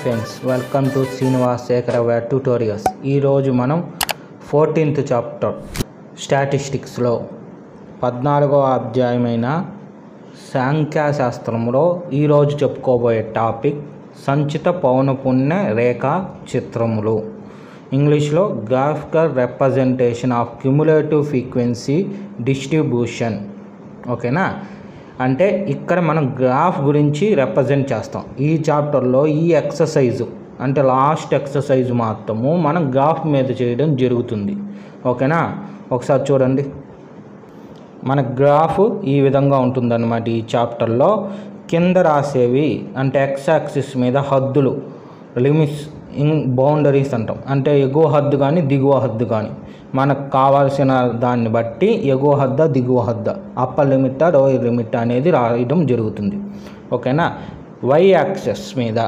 friends welcome to Srinivas శేఖరవ tutorials ఈరోజు మనం ఫోర్టీన్త్ చాప్టర్ స్టాటిస్టిక్స్లో పద్నాలుగో అధ్యాయమైన సంఖ్యాశాస్త్రంలో ఈరోజు చెప్పుకోబోయే టాపిక్ సంచిత పౌనపుణ్య రేఖా చిత్రములు ఇంగ్లీష్లో graphical representation of cumulative frequency distribution ఓకేనా అంటే ఇక్కడ మనం గ్రాఫ్ గురించి రిప్రజెంట్ చేస్తాం ఈ చాప్టర్లో ఈ ఎక్సర్సైజు అంటే లాస్ట్ ఎక్సర్సైజ్ మాత్రము మనం గ్రాఫ్ మీద చేయడం జరుగుతుంది ఓకేనా ఒకసారి చూడండి మన గ్రాఫ్ ఈ విధంగా ఉంటుందన్నమాట ఈ చాప్టర్లో కింద రాసేవి అంటే ఎక్స్ యాక్సిస్ మీద హద్దులు లిమిట్స్ ఇన్ బౌండరీస్ అంటాం అంటే ఎగువ హద్దు కానీ దిగువ హద్దు కానీ మనకు కావాల్సిన దాన్ని బట్టి ఎగువ హద్ద దిగువ హద్ద అప్పర్ లిమిట్ లోయర్ లిమిట్ అనేది రాయడం జరుగుతుంది ఓకేనా వై యాక్సెస్ మీద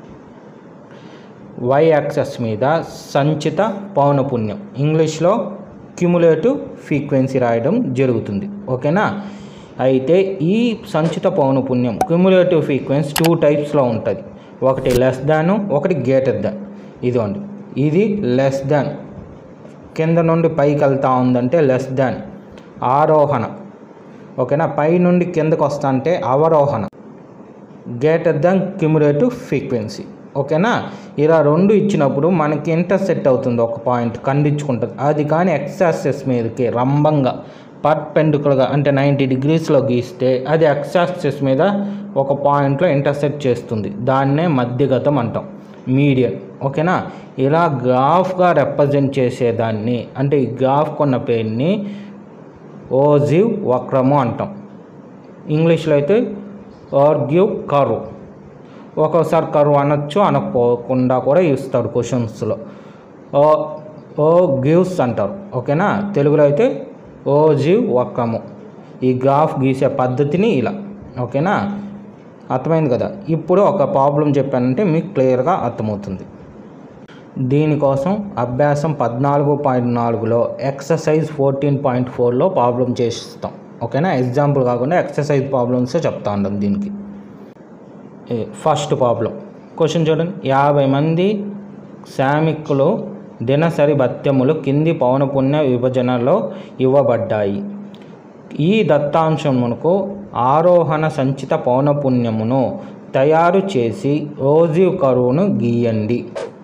వై యాక్సెస్ మీద సంచిత పౌనపుణ్యం ఇంగ్లీష్లో క్యుములేటివ్ ఫ్రీక్వెన్సీ రాయడం జరుగుతుంది ఓకేనా అయితే ఈ సంచిత పౌనపుణ్యం క్యుములేటివ్ ఫ్రీక్వెన్సీ టూ టైప్స్లో ఉంటుంది ఒకటి లెస్ దాన్ ఒకటి గ్రేటర్ దాన్ ఇదిగోండి ఇది లెస్ దాన్ కింద నుండి పైకి వెళ్తా ఉందంటే లెస్ దాన్ ఆరోహణ ఓకేనా పై నుండి కిందకు వస్తా అంటే అవరోహణ గ్రేటర్ దాన్ క్యుములేటివ్ ఫ్రీక్వెన్సీ ఓకేనా ఇలా రెండు ఇచ్చినప్పుడు మనకి ఇంటర్సెట్ అవుతుంది ఒక పాయింట్ ఖండించుకుంటుంది అది కానీ ఎక్సాక్సెస్ మీదకి రంభంగా పర్పెండికులర్గా అంటే నైంటీ డిగ్రీస్లో గీస్తే అది ఎక్సాక్సెస్ మీద ఒక పాయింట్లో ఇంటర్సెక్ట్ చేస్తుంది దాన్నే మధ్యగతం అంటాం మీడియన్ ఓకేనా ఇలా గ్రాఫ్గా రిప్రజెంట్ చేసేదాన్ని అంటే ఈ గ్రాఫ్ కొన్న పేరుని ఓజివ్ వక్రము అంటాం ఇంగ్లీష్లో అయితే ఆర్గ్యూ కర్వ్ ఒక్కోసారి కర్వ్ అనొచ్చు అనకపోకుండా కూడా ఇస్తాడు క్వశ్చన్స్లో ఓ ఓ గివ్స్ అంటారు ఓకేనా తెలుగులో అయితే ఓ జీవ్ వక్రము ఈ గ్రాఫ్ గీసే పద్ధతిని ఇలా ఓకేనా అర్థమైంది కదా ఇప్పుడు ఒక ప్రాబ్లం చెప్పానంటే మీకు క్లియర్గా అర్థమవుతుంది దీనికోసం అభ్యాసం పద్నాలుగు పాయింట్ నాలుగులో ఎక్సర్సైజ్ ఫోర్టీన్ పాయింట్ ఫోర్లో ప్రాబ్లం చేసిస్తాం ఓకేనా ఎగ్జాంపుల్ కాకుండా ఎక్సర్సైజ్ ప్రాబ్లమ్సే చెప్తా ఉంటాం దీనికి ఫస్ట్ ప్రాబ్లం క్వశ్చన్ చూడండి యాభై మంది శ్రామికులు దినసరి భత్యములు కింది పౌనపుణ్య విభజనలో ఇవ్వబడ్డాయి ఈ దత్తాంశమునకు ఆరోహణ సంచిత పౌనపుణ్యమును తయారు చేసి రోజు కరువును గీయండి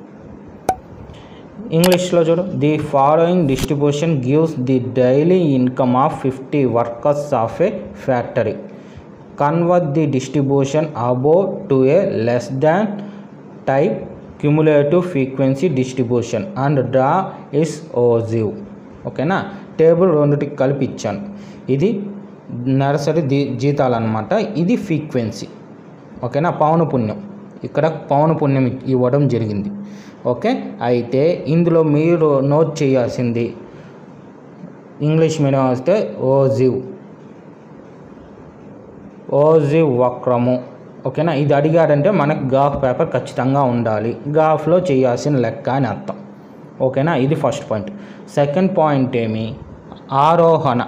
ఇంగ్లీష్లో చూడు the following distribution gives the daily income of fifty workers of a factory convert the distribution above to a less than type cumulative frequency distribution and draw is ogive ఓకేనా టేబుల్ రెండుటికి కలిపి ఇచ్చాను ఇది నర్సరీ దీ జీతాలు అనమాట ఇది frequency ఓకేనా పౌనపుణ్యం ఇక్కడ పౌనపుణ్యం ఇవ్వడం జరిగింది ఓకే అయితే ఇందులో మీరు నోట్ చేయాల్సింది ఇంగ్లీష్ మీడియం వస్తే ఓజివ్ ఓజివ్ వక్రము ఓకేనా ఇది అడిగాడంటే మనకు గ్రాఫ్ పేపర్ ఖచ్చితంగా ఉండాలి గ్రాఫ్లో చేయాల్సిన లెక్క అని అర్థం ఓకేనా ఇది ఫస్ట్ పాయింట్ సెకండ్ పాయింట్ ఏమి ఆరోహణ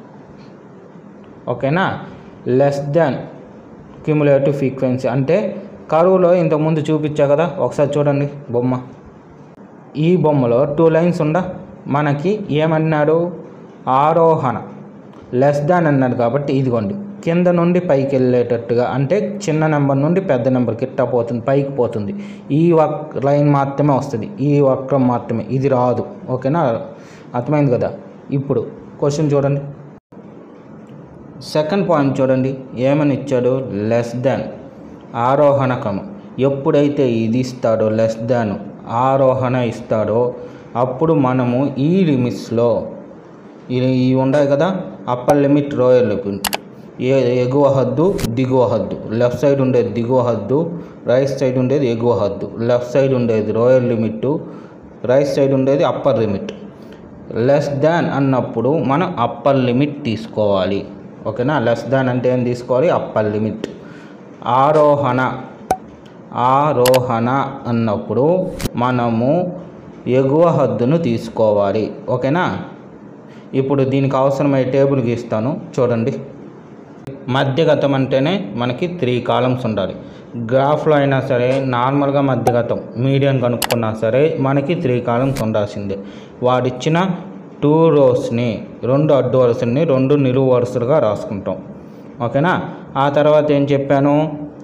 ఓకేనా లెస్ దాన్ క్యుములేటివ్ ఫ్రీక్వెన్సీ అంటే కరువులో ఇంతకుముందు చూపించా కదా ఒకసారి చూడండి బొమ్మ ఈ బొమ్మలో టూ లైన్స్ ఉండ మనకి ఏమన్నాడు ఆరోహణ లెస్ దాన్ అన్నాడు కాబట్టి ఇదిగోండి కింద నుండి పైకి వెళ్ళేటట్టుగా అంటే చిన్న నెంబర్ నుండి పెద్ద నెంబర్కి ఇట్టా పోతుంది పైకి పోతుంది ఈ వక్ లైన్ మాత్రమే వస్తుంది ఈ వక్రం మాత్రమే ఇది రాదు ఓకేనా అర్థమైంది కదా ఇప్పుడు క్వశ్చన్ చూడండి సెకండ్ పాయింట్ చూడండి ఏమని ఇచ్చాడు లెస్ దాన్ ఆరోహణ క్రమం ఎప్పుడైతే ఇది ఇస్తాడో లెస్ దాన్ ఆరోహణ ఇస్తాడో అప్పుడు మనము ఈ లిమిట్స్లో ఇవి ఉన్నాయి కదా అప్పర్ లిమిట్ లోయర్ లిమిట్ ఏ ఎగువ హద్దు దిగువ హద్దు లెఫ్ట్ సైడ్ ఉండేది దిగువ హద్దు రైట్ సైడ్ ఉండేది ఎగువ హద్దు లెఫ్ట్ సైడ్ ఉండేది లోయర్ లిమిట్ రైట్ సైడ్ ఉండేది అప్పర్ లిమిట్ లెస్ దాన్ అన్నప్పుడు మనం అప్పర్ లిమిట్ తీసుకోవాలి ఓకేనా లెస్ దాన్ అంటే ఏం తీసుకోవాలి అప్పర్ లిమిట్ ఆరోహణ ఆరోహణ అన్నప్పుడు మనము ఎగువ హద్దును తీసుకోవాలి ఓకేనా ఇప్పుడు దీనికి అవసరమయ్యే టేబుల్ గీస్తాను చూడండి మధ్యగతం అంటేనే మనకి త్రీ కాలమ్స్ ఉండాలి గ్రాఫ్లో అయినా సరే నార్మల్గా మధ్యగతం మీడియం కనుక్కున్నా సరే మనకి త్రీ కాలమ్స్ ఉండాల్సిందే వాడిచ్చిన టూ రోస్ని రెండు అడ్డు వరుసని రెండు నిలువు వరుసలుగా రాసుకుంటాం ఓకేనా ఆ తర్వాత ఏం చెప్పాను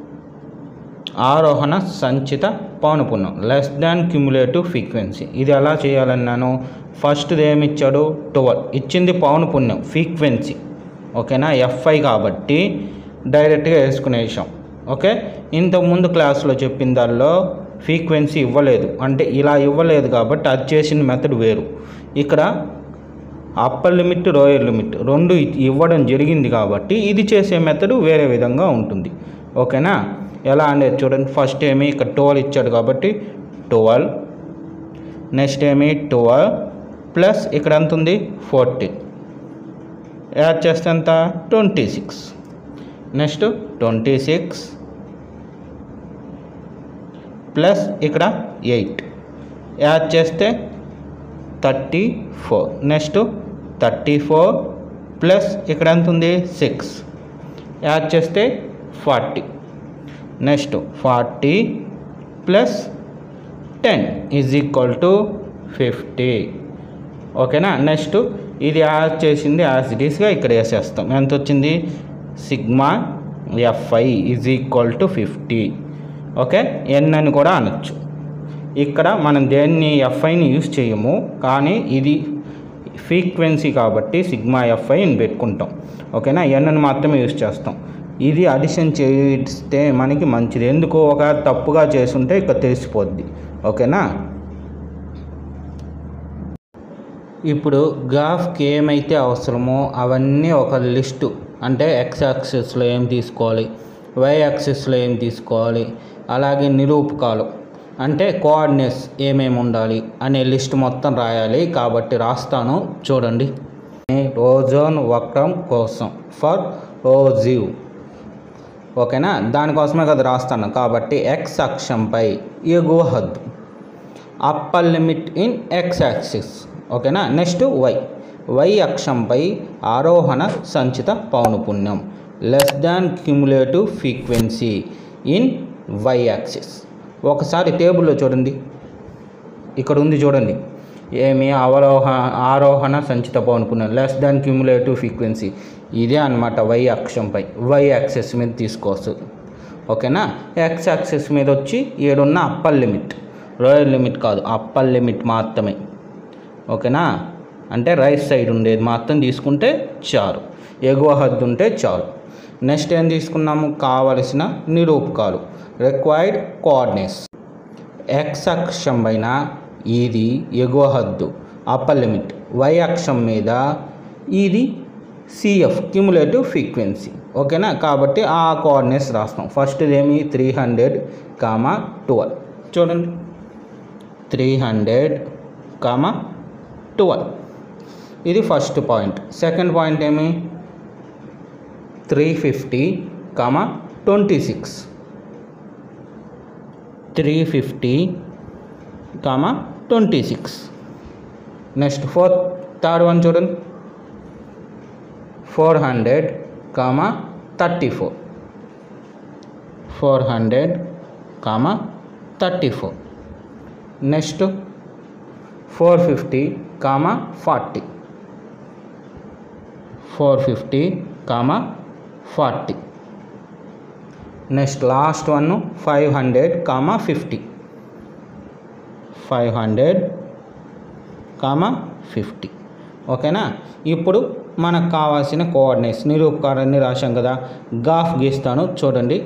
ఆరోహణ సంచిత పౌనపుణ్యం లెస్ దాన్ క్యుములేటివ్ ఫ్రీక్వెన్సీ ఇది ఎలా చేయాలన్నాను ఫస్ట్ ఏమి ఇచ్చాడు ట్వెల్వ్ ఇచ్చింది పౌనపుణ్యం ఫ్రీక్వెన్సీ ఓకేనా ఎఫ్ఐ కాబట్టి డైరెక్ట్గా వేసుకునేసాం ఓకే ఇంతకుముందు క్లాస్లో చెప్పిన దానిలో ఫ్రీక్వెన్సీ ఇవ్వలేదు అంటే ఇలా ఇవ్వలేదు కాబట్టి అది చేసిన మెథడ్ వేరు ఇక్కడ అప్పర్ లిమిట్ లోయర్ లిమిట్ రెండు ఇవ్వడం జరిగింది కాబట్టి ఇది చేసే మెథడ్ వేరే విధంగా ఉంటుంది ఓకేనా ఎలా అనేది చూడండి ఫస్ట్ ఏమి ఇక్కడ ట్వెల్వ్ ఇచ్చాడు కాబట్టి ట్వెల్వ్ నెక్స్ట్ ఏమి ట్వెల్వ్ ప్లస్ ఇక్కడ ఎంత ఉంది ఫోర్టీన్ యాడ్ చేస్తే ఎంత twenty six next twenty six plus ఇక్కడ ఎయిట్ యాడ్ చేస్తే thirty four next thirty four plus ఇక్కడ ఎంత ఉంది సిక్స్ యాడ్ చేస్తే forty next forty plus ten is equal to fifty ఓకేనా నెక్స్ట్ ఇది యాడ్ చేసింది యాజ్ ఇట్ ఈస్గా ఇక్కడ వేసేస్తాం ఎంత వచ్చింది sigma FI is equal to fifty okay N అని కూడా అనొచ్చు ఇక్కడ మనం దేన్ని ఎఫ్ఐని యూస్ చేయము కానీ ఇది ఫ్రీక్వెన్సీ కాబట్టి సిగ్మా ఎఫ్ఐ అని పెట్టుకుంటాం ఓకేనా ఎన్ని మాత్రమే యూస్ చేస్తాం ఇది అడిషన్ చేస్తే మనకి మంచిది ఎందుకు ఒక తప్పుగా చేసుంటే ఇక్కడ తెలిసిపోద్ది ఓకేనా ఇప్పుడు గ్రాఫ్కి ఏమైతే అవసరమో అవన్నీ ఒక లిస్టు అంటే ఎక్స్ యాక్సిస్లో ఏం తీసుకోవాలి వై యాక్సిస్లో ఏం తీసుకోవాలి అలాగే నిరూపకాలు అంటే కోఆర్డినేట్స్ ఏమేమి ఉండాలి అనే లిస్ట్ మొత్తం రాయాలి కాబట్టి రాస్తాను చూడండి ఓజోన్ వక్రం కోసం ఫర్ ఓజివ్ ఓకేనా దానికోసమే కదా రాస్తాను కాబట్టి ఎక్స్ అక్షంపై ఎగువ హద్దు upper limit in X axis ఓకేనా నెక్స్ట్ వై వై అక్షంపై ఆరోహణ సంచిత పౌనపుణ్యం less than cumulative frequency in Y axis ఒకసారి టేబుల్లో చూడండి ఇక్కడ ఉంది చూడండి ఏమి అవరోహ ఆరోహణ సంచిత పౌనపుణ్యం లెస్ దాన్ క్యుములేటివ్ ఫ్రీక్వెన్సీ ఇదే అనమాట వై అక్షంపై వై యాక్సెస్ మీద తీసుకోవచ్చు ఓకేనా ఎక్స్ యాక్సెస్ మీద వచ్చి ఏడున్న అప్పర్ లిమిట్ లోయర్ లిమిట్ కాదు అప్పర్ లిమిట్ మాత్రమే ఓకేనా అంటే రైట్ సైడ్ ఉండేది మాత్రం తీసుకుంటే చాలు ఎగువ హద్దు ఉంటే చాలు నెక్స్ట్ ఏం తీసుకున్నాము కావలసిన నిరూపకాలు రిక్వైర్డ్ కోఆర్డినేట్స్ ఎక్స్ అక్షం పైన ఇది ఎగువ హద్దు అప్పర్ లిమిట్ వై అక్షం మీద ఇది సిఎఫ్ క్యుములేటివ్ ఫ్రీక్వెన్సీ ఓకేనా కాబట్టి ఆ కోఆర్డినేట్స్ రాస్తాం ఫస్ట్ ఏమి త్రీ హండ్రెడ్ కామా ట్వెల్వ్ చూడండి త్రీ హండ్రెడ్ కామా ట్వెల్వ్ ఇది ఫస్ట్ పాయింట్ సెకండ్ పాయింట్ ఏమి three fifty comma twenty six three fifty comma twenty six next fourth third one చూడండి four hundred comma thirty four four hundred comma thirty four next four fifty comma forty four fifty comma forty next last one five hundred comma fifty five hundred comma fifty ఓకేనా ఇప్పుడు మనకు కావాల్సిన coordinates నిరూపకారాన్ని రాశాం కదా గాఫ్ గీస్తాను చూడండి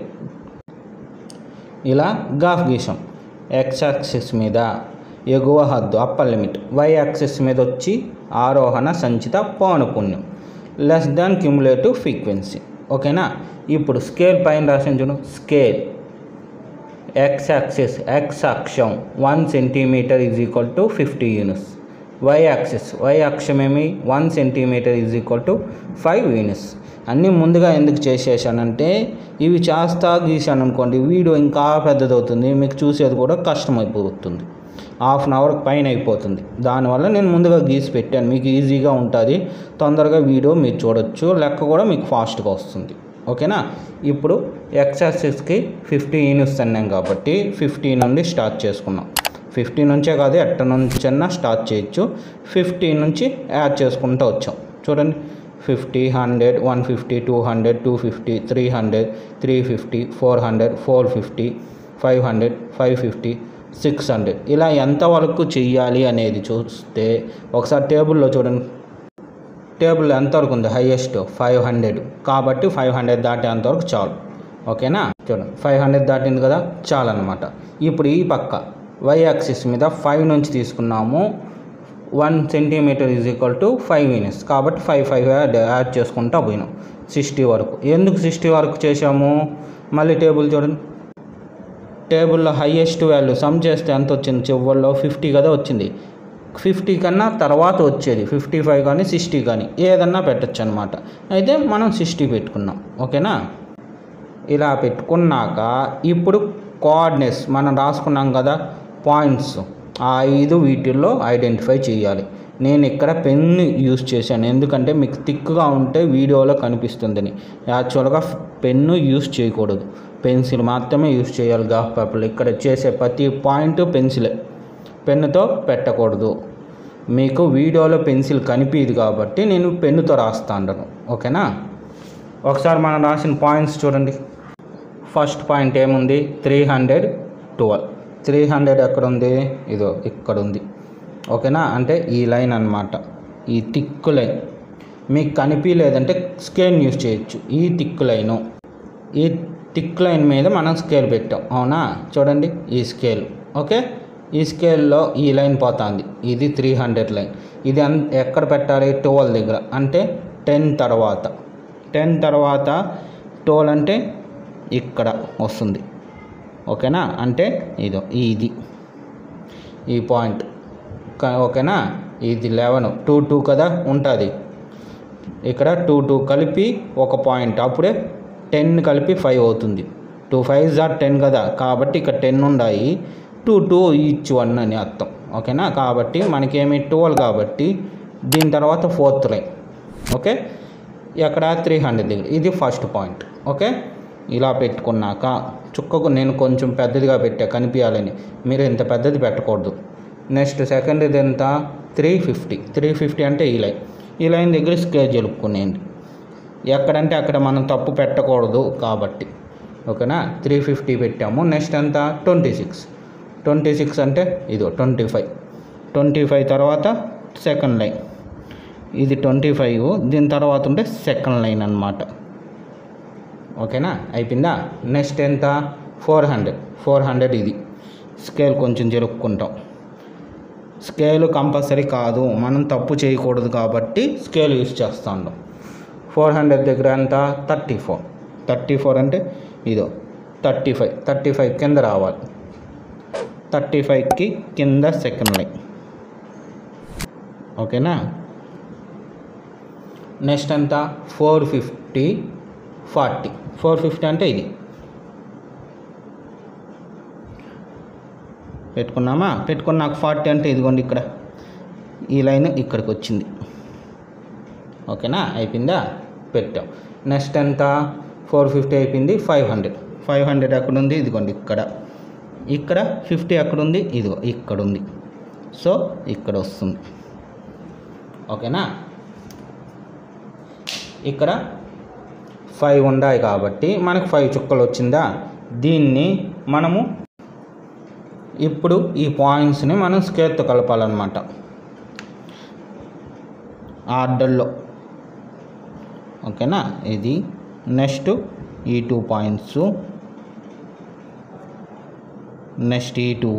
ఇలా గాఫ్ గీసాం X axis మీద ఎగువ హద్దు అప్పర్ లిమిట్ వై యాక్సిస్ మీద వచ్చి ఆరోహణ సంచిత పౌనపుణ్యం లెస్ దాన్ క్యుములేటివ్ ఫ్రీక్వెన్సీ ఓకేనా ఇప్పుడు స్కేల్ పైన రాసిన చూడు స్కేల్ ఎక్స్ యాక్సిస్ ఎక్స్ అక్షం one centimetre is equal to fifty units Y axis Y అక్షం ఏమి one centimetre is equal to five units అన్నీ ముందుగా ఎందుకు చేసేసానంటే ఇవి చేస్తా గీసాను అనుకోండి వీడియో ఇంకా పెద్దదవుతుంది మీకు చూసేది కూడా కష్టమైపోతుంది హాఫ్ అన్ అవర్ పైన అయిపోతుంది దానివల్ల నేను ముందుగా గీసి పెట్టాను మీకు ఈజీగా ఉంటుంది తొందరగా వీడియో మీరు చూడొచ్చు లెక్క కూడా మీకు ఫాస్ట్గా వస్తుంది ఓకేనా ఇప్పుడు ఎక్స్ యాక్సిస్కి ఫిఫ్టీన్ ఇస్తున్నాం కాబట్టి ఫిఫ్టీ నుండి స్టార్ట్ చేసుకున్నాం ఫిఫ్టీ నుంచే కాదు ఎట్ట నుంచైనా స్టార్ట్ చేయొచ్చు ఫిఫ్టీ నుంచి యాడ్ చేసుకుంటూ వచ్చాం చూడండి fifty hundred one fifty two hundred two fifty three hundred three fifty four hundred four fifty five hundred five fifty six hundred ఇలా ఎంతవరకు చెయ్యాలి అనేది చూస్తే ఒకసారి టేబుల్లో చూడండి టేబుల్ ఎంతవరకు ఉంది హైయెస్ట్ ఫైవ్ హండ్రెడ్ కాబట్టి ఫైవ్ హండ్రెడ్ దాటేంతవరకు చాలు ఓకేనా చూడండి ఫైవ్ హండ్రెడ్ దాటింది కదా చాలు అనమాట ఇప్పుడు ఈ పక్క వై యాక్సిస్ మీద ఫైవ్ నుంచి తీసుకున్నాము one centimetre is equal to five minutes కాబట్టి ఫైవ్ ఫైవ్ యాడ్ చేసుకుంటా పోయినాం సిక్స్టీ వరకు ఎందుకు సిక్స్టీ వరకు చేసాము మళ్ళీ టేబుల్ చూడండి టేబుల్లో హైయెస్ట్ వాల్యూ సమ్ చేస్తే ఎంత వచ్చింది చివరిలో ఫిఫ్టీ కదా వచ్చింది ఫిఫ్టీ కన్నా తర్వాత వచ్చేది ఫిఫ్టీ ఫైవ్ కానీ సిక్స్టీ కానీ ఏదన్నా పెట్టచ్చు అనమాట అయితే మనం సిక్స్టీ పెట్టుకున్నాం ఓకేనా ఇలా పెట్టుకున్నాక ఇప్పుడు కోఆర్డినేట్స్ మనం రాసుకున్నాం కదా పాయింట్స్ ఆ ఐదు వీటిల్లో ఐడెంటిఫై చేయాలి నేను ఇక్కడ పెన్ యూస్ చేశాను ఎందుకంటే మీకు థిక్గా ఉంటే వీడియోలో కనిపిస్తుందని యాక్చువల్గా పెన్ను యూస్ చేయకూడదు పెన్సిల్ మాత్రమే యూస్ చేయాలి గ్రాఫ్ పేపర్లో ఇక్కడ చేసే ప్రతి పాయింట్ పెన్సిలే పెన్నుతో పెట్టకూడదు మీకు వీడియోలో పెన్సిల్ కనిపించదు కాబట్టి నేను పెన్నుతో రాస్తాను ఓకేనా ఒకసారి మనం రాసిన పాయింట్స్ చూడండి ఫస్ట్ పాయింట్ ఏముంది three hundred twelve three hundred ఎక్కడ ఉంది ఇదో ఇక్కడ ఉంది ఓకేనా అంటే ఈ లైన్ అన్నమాట ఈ తిక్కు లైన్ మీకు కనిపించలేదంటే స్కేల్ యూస్ చేయొచ్చు ఈ తిక్కు లైను ఈ టిక్ లైన్ మీద మనం స్కేల్ పెట్టాం అవునా చూడండి ఈ స్కేల్ ఓకే ఈ స్కేల్లో ఈ లైన్ పోతుంది ఇది త్రీ హండ్రెడ్ లైన్ ఇది అన్ ఎక్కడ పెట్టాలి ట్వెల్వ్ దగ్గర అంటే టెన్ తర్వాత టెన్ తర్వాత ట్వెల్వ్ అంటే ఇక్కడ వస్తుంది ఓకేనా అంటే ఇదో ఇది ఈ పాయింట్ క- ఓకేనా ఇది లెవెన్ టూ టూ కదా ఉంటుంది ఇక్కడ టూ టూ కలిపి ఒక పాయింట్ అప్పుడే టెన్ కలిపి ఫైవ్ అవుతుంది టూ ఫైవ్ జార్ టెన్ కదా కాబట్టి ఇక్కడ టెన్ ఉన్నాయి టూ టూ ఈచ్ వన్ అని అర్థం ఓకేనా కాబట్టి మనకేమి ట్వెల్వ్ కాబట్టి దీని తర్వాత ఫోర్త్ లైన్ ఓకే ఎక్కడ త్రీ హండ్రెడ్ దగ్గర ఇది ఫస్ట్ పాయింట్ ఓకే ఇలా పెట్టుకున్నాక చుక్కకు నేను కొంచెం పెద్దదిగా పెట్టా కనిపించాలని మీరు ఇంత పెద్దది పెట్టకూడదు నెక్స్ట్ సెకండ్ ఇది ఎంత త్రీ ఫిఫ్టీ త్రీ ఫిఫ్టీ అంటే ఈ లైన్ ఈ లైన్ దగ్గర స్కేల్ జరుపుకునేయండి ఎక్కడంటే అక్కడ మనం తప్పు పెట్టకూడదు కాబట్టి ఓకేనా త్రీ ఫిఫ్టీ పెట్టాము నెక్స్ట్ ఎంత ట్వంటీ సిక్స్ ట్వంటీ సిక్స్ అంటే ఇదో ట్వంటీ ఫైవ్ ట్వంటీ ఫైవ్ తర్వాత సెకండ్ లైన్ ఇది ట్వంటీ ఫైవ్ దీని తర్వాత ఉంటే సెకండ్ లైన్ అన్నమాట ఓకేనా అయిపోయిందా నెక్స్ట్ ఎంత ఫోర్ హండ్రెడ్ ఫోర్ హండ్రెడ్ ఇది స్కేల్ కొంచెం జరుపుకుంటాం స్కేల్ కంపల్సరీ కాదు మనం తప్పు చేయకూడదు కాబట్టి స్కేల్ యూస్ చేస్తా ఉన్నాం ఫోర్ హండ్రెడ్ దగ్గర ఎంత థర్టీ ఫోర్ థర్టీ ఫోర్ అంటే ఇదో థర్టీ ఫైవ్ థర్టీ ఫైవ్ కింద రావాలి థర్టీ ఫైవ్కి కింద సెకండ్ లైన్ ఓకేనా నెక్స్ట్ ఎంత four fifty forty four fifty అంటే ఇది పెట్టుకున్నామా పెట్టుకున్నాక ఫార్టీ అంటే ఇదిగోండి ఇక్కడ ఈ లైన్ ఇక్కడికి వచ్చింది ఓకేనా అయిపోయిందా పెట్టాం నెక్స్ట్ ఎంత ఫోర్ ఫిఫ్టీ అయిపోయింది ఫైవ్ హండ్రెడ్ ఫైవ్ హండ్రెడ్ ఎక్కడ ఉంది ఇదిగోండి ఇక్కడ ఇక్కడ ఫిఫ్టీ ఎక్కడ ఉంది ఇదిగో ఇక్కడ ఉంది సో ఇక్కడ వస్తుంది ఓకేనా ఇక్కడ ఫైవ్ ఉన్నాయి కాబట్టి మనకు ఫైవ్ చుక్కలు వచ్చిందా దీన్ని మనము ఇప్పుడు ఈ పాయింట్స్ని మనం స్కేర్తో కలపాలన్నమాట ఆర్డర్లో ఓకేనా ఇది నెక్స్ట్ ఈ టూ పాయింట్స్ నెక్స్ట్ ఈ టూ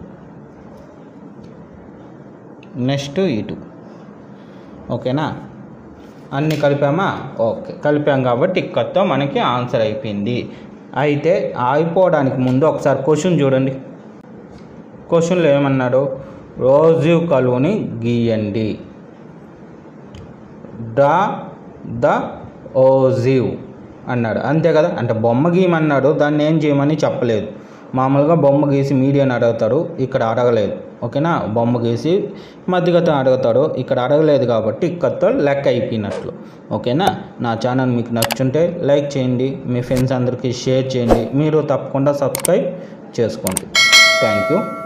నెక్స్ట్ ఈ టూ ఓకేనా అన్నీ కలిపామా ఓకే కలిపాం కాబట్టి ఇక్కడతో మనకి ఆన్సర్ అయిపోయింది అయితే అయిపోవడానికి ముందు ఒకసారి క్వశ్చన్ చూడండి క్వశ్చన్లో ఏమన్నాడు రోజు కలువుని గీయండి డా ద ఓజివ్ అన్నాడు అంతే కదా అంటే బొమ్మ గీయమన్నాడు దాన్ని ఏం చేయమని చెప్పలేదు మామూలుగా బొమ్మ గీసి మీడియాని అడుగుతారు ఇక్కడ అడగలేదు ఓకేనా బొమ్మ గీసి మధ్యగతం అడుగుతాడు ఇక్కడ అడగలేదు కాబట్టి ఇక్కడతో లెక్క అయిపోయినట్లు ఓకేనా నా ఛానల్ మీకు నచ్చుంటే లైక్ చేయండి మీ ఫ్రెండ్స్ అందరికీ షేర్ చేయండి మీరు తప్పకుండా సబ్స్క్రైబ్ చేసుకోండి థ్యాంక్ యూ